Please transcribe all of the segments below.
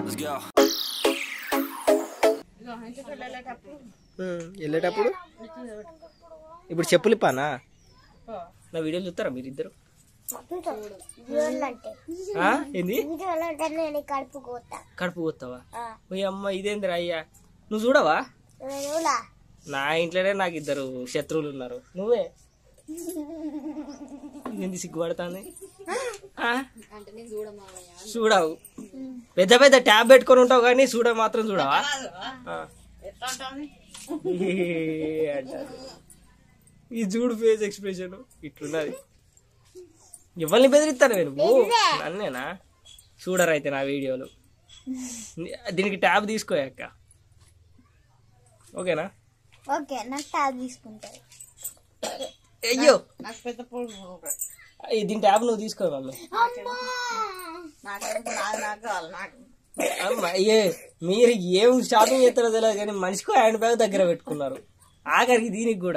Let's go. ఉమ్, వెళ్ళేటప్పుడు ఇప్పుడు చెప్పులు ఇప్పానా నా వీడియోలు చూస్తారా మీరు ఇద్దరు జోళ్ళంటే ఆ? ఏంది జోళ్ళంటే నేను కడుపు కోతా కడుపు పోతావా మీ అమ్మ ఇదేందిరా అయ్యా నువ్వు చూడవా చూడా నా ఇంట్లోనే నాకు ఇద్దరు శత్రువులు ఉన్నారు నువ్వే ఇదేంది సిగ్గుపడుతుంది ఆ? చూడవు పెద్ద పెద్ద ట్యాబ్ పెట్టుకొని ఉంటావు కానీ చూడ మాత్రం చూడవా ఆ. ఏ అంటారు. ఈ చూడు ఫేస్ ఎక్స్ప్రెషన్ ఇట్లున్నది ఎవరిని బెదిరిస్తాను నేను నన్నేనా చూడరు అయితే నా వీడియోలు దీనికి ట్యాబ్ తీసుకోయాక ఓకేనా ఓకే నాకు ట్యాబ్ తీసుకుంటారు అయ్యో ఈ దీని ట్యాబ్ నువ్వు తీసుకో మమ్మీ అమ్మ, అయ్యే మీరు ఏం షాపింగ్ చేస్తారో తెలియదు కానీ మనిషికో హ్యాండ్ బ్యాగ్ దగ్గర పెట్టుకున్నారు ఆఖరికి దీనికి కూడా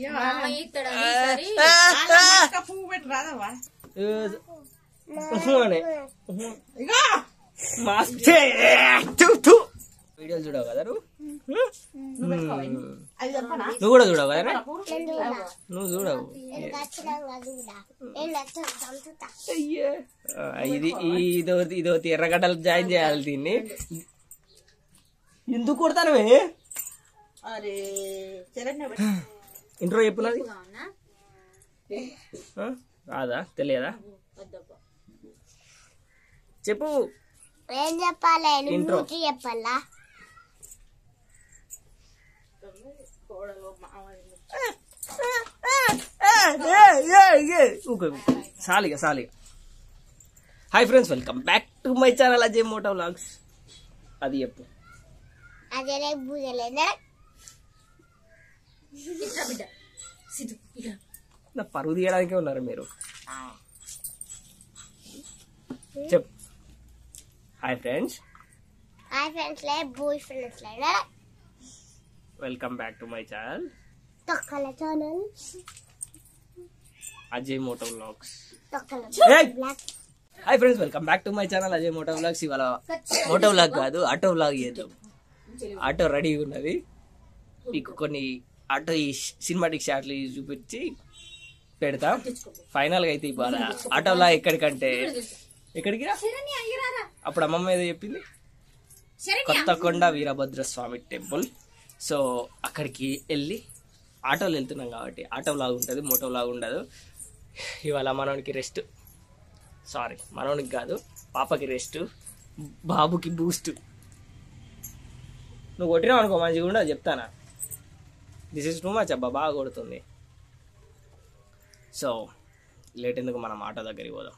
ఏ, ఉహు అనే. ఉహు. మాస్క్ చే. థు, థు. వీడియోలు చూడవు కదా నువ్వు హ్మ్. నువ్వు కూడా చూడవు కదా నువ్వు చూడవు ఖచ్చితంగా చూడా నేను నచ్చ- చంపుతా అయ్యే ఆ, ఇది ఈ- ఇదో ఇదో ఎర్రగడ్డలు జాయిన్ చేయాలి దీన్ని ఎందుకు కొడతానవే ఇంట్రో చెప్పున్నది ఆ? రాదా తెలియదా చెప్పు ఏం చెప్పాలి Intro. నువ్వు చెప్పాలా సాలిగా సాలిగా hi friends welcome back to my channel Ajay moto vlogs అది చెప్పు అదే రేపు పూజలేదా నా పరువు తీయడానికే ఉన్నారు మీరు చెప్ హాయ్ ఫ్రెండ్స్ హాయ్ ఫ్రెండ్స్ లే బాయ్ ఫ్రెండ్స్ లేదా welcome back to my channel తొక్కల ఛానల్ అజయ్ మోటో వ్లాగ్స్ తొక్కల ఏయ్! బ్లాక్ hi friends welcome back to my channel Ajay moto vlogs ఇవాళ మోటో వ్లాగ్ కాదు ఆటో వ్లాగ్ చేద్దాం ఆటో రెడీగా ఉన్నది మీకు కొన్ని ఆటో ఈ సినిమాటిక్ షాట్లు చూపించి పెడతా ఫైనల్ గా అయితే ఇవాళ ఆటో వ్లాగ్ ఎక్కడికంటే ఎక్కడికి రా? అప్పుడు అమ్మమ్మ ఏదో చెప్పింది కొత్తకొండ వీరభద్ర స్వామి టెంపుల్ సో అక్కడికి వెళ్ళి ఆటోలో వెళ్తున్నాం కాబట్టి ఆటో లాగా ఉంటుంది మోటో లాగా ఉండదు ఇవాళ మనోనికి రెస్ట్ సారీ మనోనికి కాదు పాపకి రెస్ట్ బాబుకి బూస్ట్ నువ్వు కొట్టినావు అనుకో మంచిగా ఉండదు చెప్తానా దిస్ ఇస్ టూ మచ్ అబ్బా బాగా కొడుతుంది సో లేట్ ఎందుకు మనం ఆటో దగ్గరికి పోదాం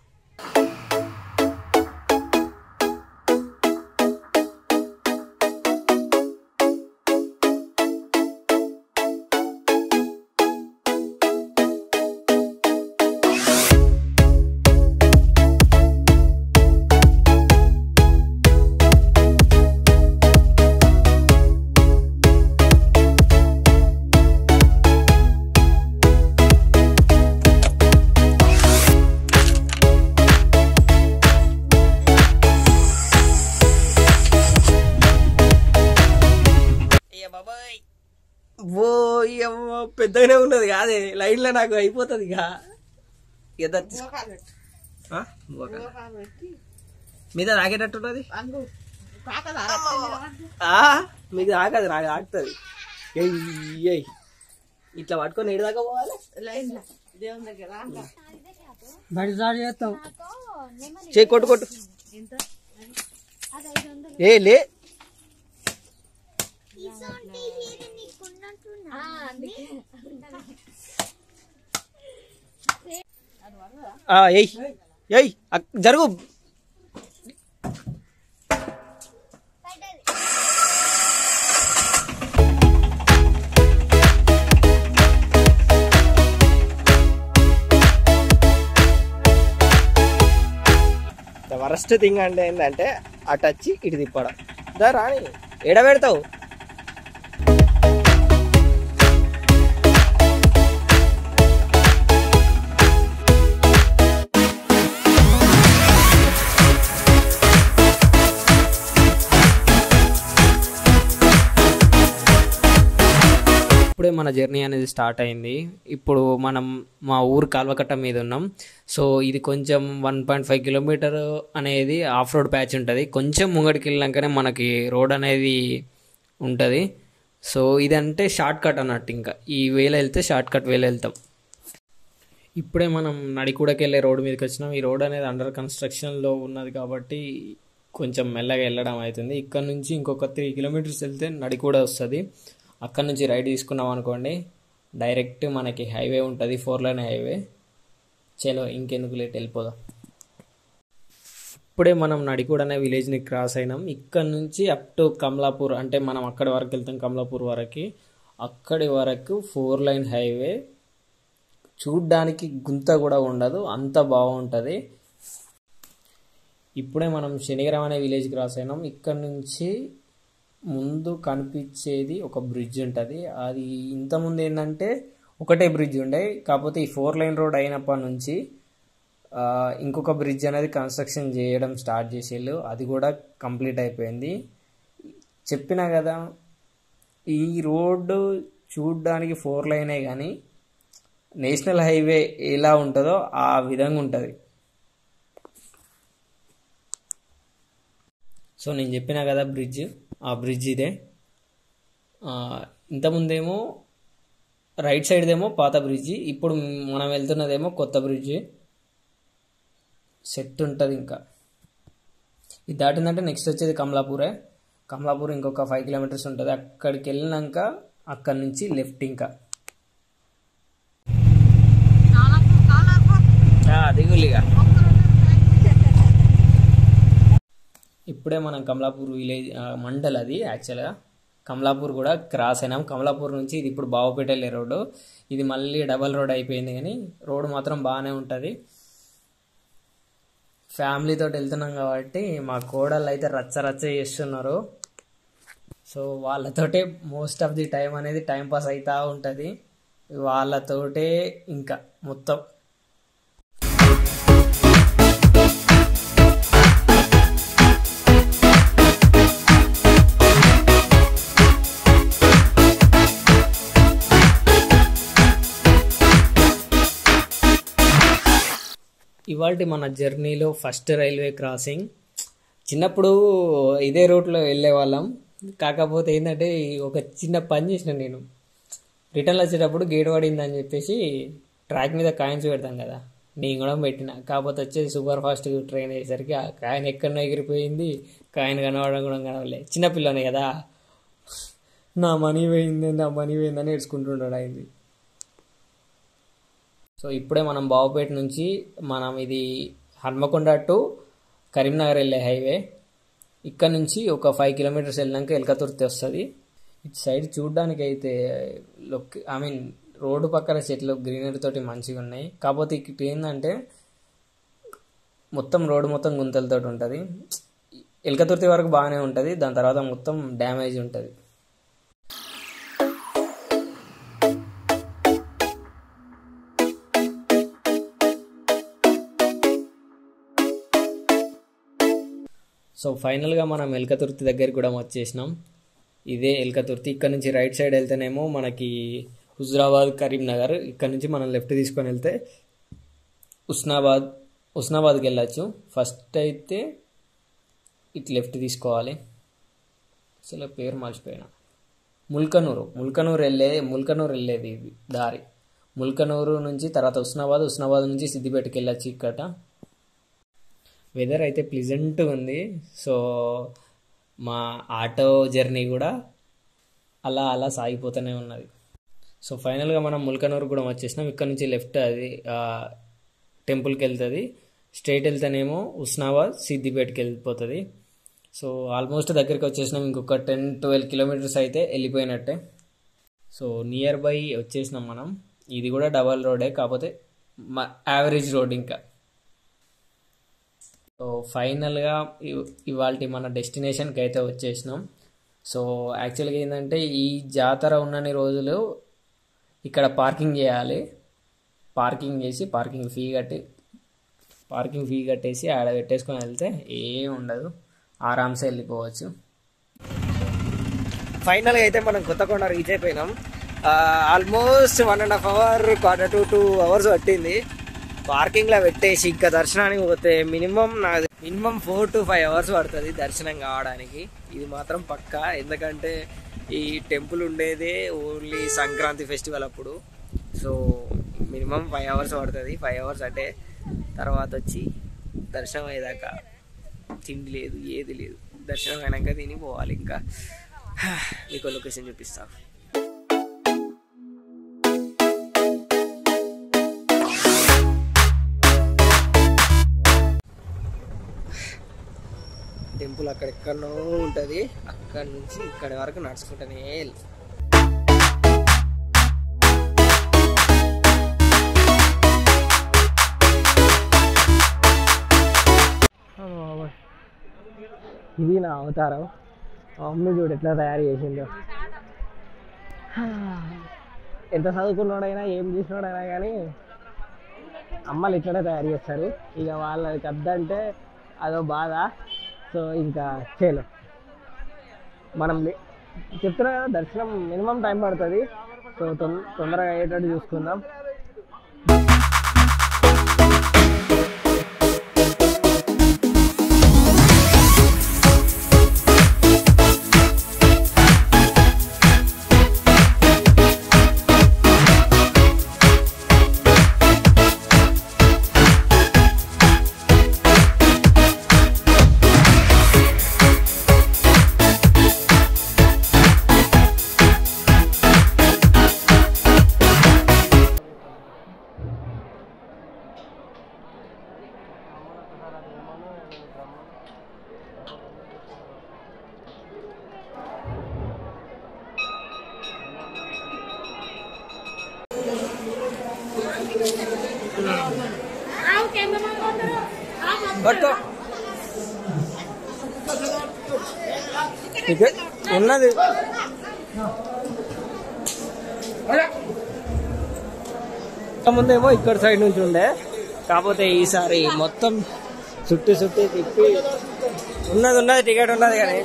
ఓ అమ్మ పెద్దగానే ఉన్నది కాదే లైన్లో నాకు అయిపోతుంది ఇక ఎద ఆ? బువ్వకాయ. మీద తాగేటట్టున్నది ఆ, మీకు తాగదు నాకు తాగుతుంది ఎయ్ ఇట్లా పట్టుకొని ఏడు దాకా పోవాలి చేయి కొట్టు కొట్టు ఏ లే ఆ, ఎయ్ ఎయ్ అక్- జరుగు వరస్ట్ థింగ్ అంటే ఏంటంటే అటు వచ్చి ఇటు తిప్పడం దా రాని ఎడ పెడతావు మన జర్నీ అనేది స్టార్ట్ అయింది ఇప్పుడు మనం మా ఊరు కాల్వకట్ట మీద ఉన్నాం సో ఇది కొంచెం వన్ పాయింట్ ఫైవ్ కిలోమీటర్ అనేది ఆఫ్ రోడ్ ప్యాచ్ ఉంటుంది కొంచెం ముంగడికి వెళ్ళినాకనే మనకి రోడ్ అనేది ఉంటుంది సో ఇదంటే షార్ట్ కట్ అన్నట్టు ఇంకా ఈ వేలో వెళ్తే షార్ట్ కట్ వేలో వెళ్తాం ఇప్పుడే మనం నడికూడకి వెళ్ళే రోడ్ మీదకి వచ్చినాం ఈ రోడ్ అనేది అండర్ కన్స్ట్రక్షన్లో ఉన్నది కాబట్టి కొంచెం మెల్లగా వెళ్ళడం అవుతుంది ఇక్కడ నుంచి ఇంకొక త్రీ కిలోమీటర్స్ వెళ్తే నడికూడ వస్తుంది అక్కడ నుంచి రైడ్ తీసుకున్నాం అనుకోండి డైరెక్ట్ మనకి హైవే ఉంటుంది ఫోర్ లైన్ హైవే చలో ఇంకెందుకు లేట్ వెళ్ళిపోదాం ఇప్పుడే మనం నడికూడ అనే విలేజ్ని క్రాస్ అయినాం ఇక్కడ నుంచి అప్ టు కమలాపూర్ అంటే మనం అక్కడి వరకు వెళ్తాం కమలాపూర్ వరకు అక్కడి వరకు ఫోర్ లైన్ హైవే చూడ్డానికి గుంత కూడా ఉండదు అంత బాగుంటుంది ఇప్పుడే మనం శనిగరం అనే విలేజ్ క్రాస్ అయినాం ఇక్కడ నుంచి ముందు కనిపించేది ఒక బ్రిడ్జ్ ఉంటుంది అది ఇంతకుముందు ఏంటంటే ఒకటే బ్రిడ్జ్ ఉండే కాకపోతే ఈ ఫోర్ లైన్ రోడ్ అయినప్పటి నుంచి ఆ, ఇంకొక బ్రిడ్జ్ అనేది కన్స్ట్రక్షన్ చేయడం స్టార్ట్ చేసేళ్ళు అది కూడా కంప్లీట్ అయిపోయింది చెప్పినా కదా ఈ రోడ్డు చూడ్డానికి ఫోర్ లైనే కానీ నేషనల్ హైవే ఎలా ఉంటుందో ఆ విధంగా ఉంటుంది సో నేను చెప్పినా కదా బ్రిడ్జ్ ఆ బ్రిడ్జ్ ఇదే ఆ, ఇంతకుముందేమో రైట్ సైడ్దేమో పాత బ్రిడ్జి ఇప్పుడు మనం వెళ్తున్నదేమో కొత్త బ్రిడ్జి సెట్ ఉంటుంది ఇంకా ఇది దాటిందంటే నెక్స్ట్ వచ్చేది కమలాపూరే కమలాపూర్ ఇంకొక ఫైవ్ కిలోమీటర్స్ ఉంటుంది అక్కడికి వెళ్ళినాక అక్కడి నుంచి లెఫ్ట్ ఇంకా దిగులిగా ఇప్పుడే మనం కమలాపూర్ విలేజ్ ఆ, మండల్ అది యాక్చువల్గా కమలాపూర్ కూడా క్రాస్ అయినాం కమలాపూర్ నుంచి ఇది ఇప్పుడు బావపేట వెళ్ళే రోడ్డు ఇది మళ్ళీ డబల్ రోడ్ అయిపోయింది కానీ రోడ్ మాత్రం బాగానే ఉంటుంది ఫ్యామిలీతో వెళ్తున్నాం కాబట్టి మా కోడళ్ళు అయితే రచ్చ రచ్చ చేస్తున్నారు సో వాళ్ళతోటే మోస్ట్ ఆఫ్ ది టైం అనేది టైం పాస్ అవుతూ ఉంటుంది వాళ్ళతోటే ఇంకా మొత్తం ఇవాళ మన జర్నీలో ఫస్ట్ రైల్వే క్రాసింగ్ చిన్నప్పుడు ఇదే రూట్లో వెళ్ళే వాళ్ళం కాకపోతే ఏంటంటే ఒక చిన్న పని చేసిన నేను రిటర్న్లో వచ్చేటప్పుడు గేట్ పడిందని చెప్పేసి ట్రాక్ మీద కాయిన్స్ పెడతాం కదా నేను కూడా పెట్టిన కాకపోతే వచ్చేసి సూపర్ ఫాస్ట్ ట్రైన్ అయ్యేసరికి ఆ కాయిన్ ఎక్కడో ఎగిరిపోయింది కాయిన్ కనబడడం కూడా కనవలే చిన్నపిల్లనే కదా నా మనీ పోయింది నా మనీ పోయిందని ఏడ్చుకుంటుంటాడు అయింది సో ఇప్పుడే మనం బావుపేట నుంచి మనం ఇది హన్మకొండ టు కరీంనగర్ వెళ్ళే హైవే ఇక్కడ నుంచి ఒక ఫైవ్ కిలోమీటర్స్ వెళ్ళినాక ఎలకతుర్తి వస్తుంది ఇటు సైడ్ చూడడానికి అయితే లొక్ ఐ మీన్ రోడ్డు పక్కన చెట్లు గ్రీనరీ తోటి మంచిగా ఉన్నాయి కాకపోతే ఇక్కడ ఏంటంటే మొత్తం రోడ్డు మొత్తం గుంతలతో ఉంటుంది ఎలకతుర్తి వరకు బాగానే ఉంటుంది దాని తర్వాత మొత్తం డ్యామేజ్ ఉంటుంది సో ఫైనల్గా మనం ఎల్కతుర్తి దగ్గరికి కూడా వచ్చేసినాం ఇదే ఎల్కతుర్తి ఇక్కడ నుంచి రైట్ సైడ్ వెళ్తేనేమో మనకి హుజరాబాద్ కరీంనగర్ ఇక్కడ నుంచి మనం లెఫ్ట్ తీసుకొని వెళ్తే ఉస్నాబాద్ ఉస్నాబాద్కి వెళ్ళచ్చు ఫస్ట్ అయితే ఇటు లెఫ్ట్ తీసుకోవాలి అసలు పేరు మర్చిపోయినా ముల్కనూరు ముల్కనూరు వెళ్ళే ముల్కనూరు వెళ్ళేది ఇది దారి ముల్కనూరు నుంచి తర్వాత ఉస్నాబాద్ ఉస్నాబాద్ నుంచి సిద్దిపేటకి వెళ్ళచ్చు ఇక్కడ వెదర్ అయితే ప్లిజెంట్గా ఉంది సో మా ఆటో జర్నీ కూడా అలా అలా సాగిపోతూనే ఉన్నది సో ఫైనల్గా మనం ముల్కనూరు కూడా వచ్చేసినాం ఇక్కడ నుంచి లెఫ్ట్ అది ఆ, టెంపుల్కి వెళ్తుంది స్ట్రైట్ వెళ్తేనేమో ఉస్నాబాద్ సిద్దిపేటకి వెళ్ళిపోతుంది సో ఆల్మోస్ట్ దగ్గరికి వచ్చేసినాం ఇంకొక టెన్ ట్వెల్వ్ కిలోమీటర్స్ అయితే వెళ్ళిపోయినట్టే సో నియర్ బై వచ్చేసినాం మనం ఇది కూడా డబల్ రోడే కాకపోతే యావరేజ్ రోడ్ ఇంకా సో ఫైనల్గా ఇవాళ మన డెస్టినేషన్కి అయితే వచ్చేసినాం సో యాక్చువల్గా ఏంటంటే ఈ జాతర ఉన్నన్ని రోజులు ఇక్కడ పార్కింగ్ చేయాలి పార్కింగ్ చేసి పార్కింగ్ ఫీ కట్టి పార్కింగ్ ఫీ కట్టేసి ఆడ పెట్టేసుకొని వెళ్తే ఏం ఉండదు ఆరామ్సే వెళ్ళిపోవచ్చు ఫైనల్గా అయితే మనం కొత్తకొండ రీచ్ అయిపోయినాం almost one and half hour quarter to two hours పట్టింది పార్కింగ్లో పెట్టేసి ఇంకా దర్శనానికి పోతే మినిమం నాది minimum four to five hours పడుతుంది దర్శనం కావడానికి ఇది మాత్రం పక్కా ఎందుకంటే ఈ టెంపుల్ ఉండేదే ఓన్లీ సంక్రాంతి ఫెస్టివల్ అప్పుడు సో మినిమం ఫైవ్ అవర్స్ పడుతుంది ఫైవ్ అవర్స్ అంటే తర్వాత వచ్చి దర్శనం అయ్యేదాకా తిండి లేదు ఏది లేదు దర్శనం అయినాక తిని పోవాలి ఇంకా మీకు లొకేషన్ చూపిస్తాను టెంపుల్ అక్కడెక్కడనో ఉంటుంది అక్కడ నుంచి ఇక్కడ వరకు నడుచుకుంటూనే వెళ్ళి ఇది నా అవతారం మా మమ్మీ చూడు ఎట్లా తయారు చేసిందో ఎంత చదువుకున్నాడైనా ఏం చేసినాడైనా కానీ అమ్మలు ఇట్లనే తయారు చేస్తారు ఇక వాళ్ళకి అద్దంటే అదో బాధ సో ఇంకా చేయలేం మనం లే- చెప్తున్నా కదా దర్శనం మినిమం టైం పడుతుంది సో తొం- తొందరగా అయ్యేటట్టు చూసుకుందాం పట్టుకో ఇక ఉన్నది ముందేమో ఇక్కడ సైడ్ నుంచి ఉండే కాకపోతే ఈసారి మొత్తం చుట్టి చుట్టి తిప్పి ఉన్నది ఉన్నది టికెట్ ఉన్నది కానీ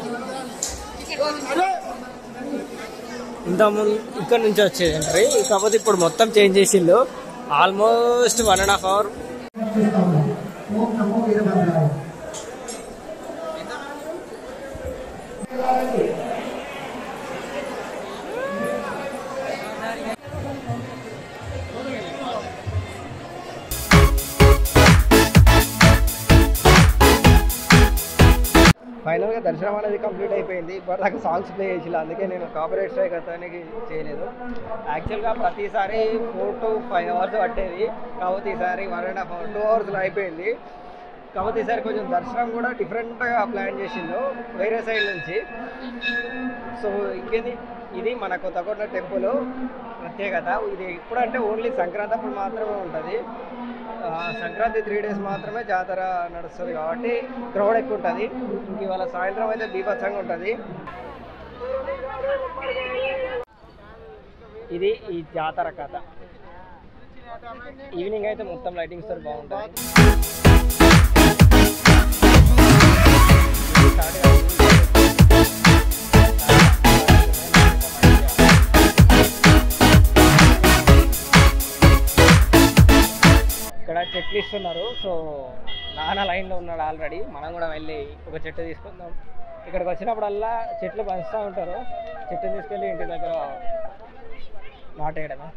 ఇంత ముందు ఇక్కడ నుంచి వచ్చేది ఎంట్రీ కాకపోతే ఇప్పుడు మొత్తం చేంజ్ చేసిండు almost one and half hour ఫైనల్గా దర్శనం అనేది కంప్లీట్ అయిపోయింది ఇప్పటిదాకా సాంగ్స్ ప్లే చేసి అందుకే నేను కాపరేట్ స్ట్రైక్ అతనికి చేయలేదు యాక్చువల్గా ప్రతిసారి ఫోర్ టు ఫైవ్ అవర్స్ పట్టేది కాకపోతే ఈసారి one and half hour two అవర్స్లో అయిపోయింది కాకపోతే ఈసారి కొంచెం దర్శనం కూడా డిఫరెంట్గా ప్లాన్ చేసిండు వేరే సైడ్ నుంచి సో ఇంకేంది ఇది మన కొత్తకోట టెంపుల్ ప్రత్యేకత ఇది ఎప్పుడంటే ఓన్లీ సంక్రాంతి అప్పుడు మాత్రమే ఉంటుంది ఆ, సంక్రాంతి త్రీ డేస్ మాత్రమే జాతర నడుస్తుంది కాబట్టి క్రౌడ్ ఎక్కువ ఉంటుంది ఇంక ఇవాళ సాయంత్రం అయితే బీభత్సంగా ఉంటుంది ఇది ఈ జాతర కథ ఈవినింగ్ అయితే మొత్తం లైటింగ్స్ తో బాగుంటుంది స్టార్ట్ కాదు. ఇక్కడ చెట్లు ఇస్తున్నారు సో నాన్న లైన్లో ఉన్నాడు ఆల్రెడీ మనం కూడా వెళ్ళి ఒక చెట్టు తీసుకుందాం ఇక్కడికి వచ్చినప్పుడల్లా చెట్లు పంచుతూ ఉంటారు చెట్టు తీసుకెళ్ళి ఇంటి దగ్గర నాటేయడమే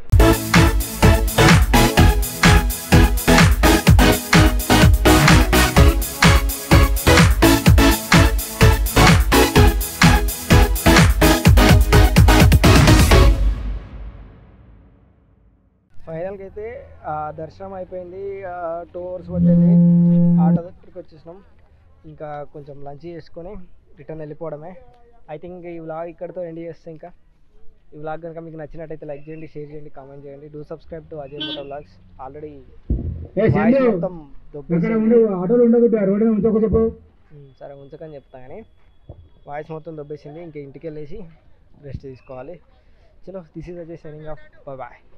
ఫైనల్కి అయితే ఆ, దర్శనం అయిపోయింది టూ అవర్స్ పట్టింది ఆటో దగ్గరికి వచ్చేసినాం ఇంకా కొంచెం లంచ్ చేసుకొని రిటర్న్ వెళ్ళిపోవడమే ఐ థింక్ ఈ వ్లాగ్ ఇక్కడితో ఎండ్ చేస్తే ఇంకా ఈ వ్లాగ్ కనుక మీకు నచ్చినట్టయితే లైక్ చేయండి షేర్ చేయండి కామెంట్ చేయండి do subscribe to Ajay moto vlogs already మొత్తం దొబ్బేసింది. ఆటోలు ఉండకూడదు రోడ్డు మీద ఉంచక చెప్పు ఉమ్, సరే ఉంచకని చెప్తా కానీ వాయిస్ మొత్తం దొబ్బేసింది ఇంకా ఇంటికి వెళ్ళేసి రెస్ట్ తీసుకోవాలి చలో this is Ajay signing off bye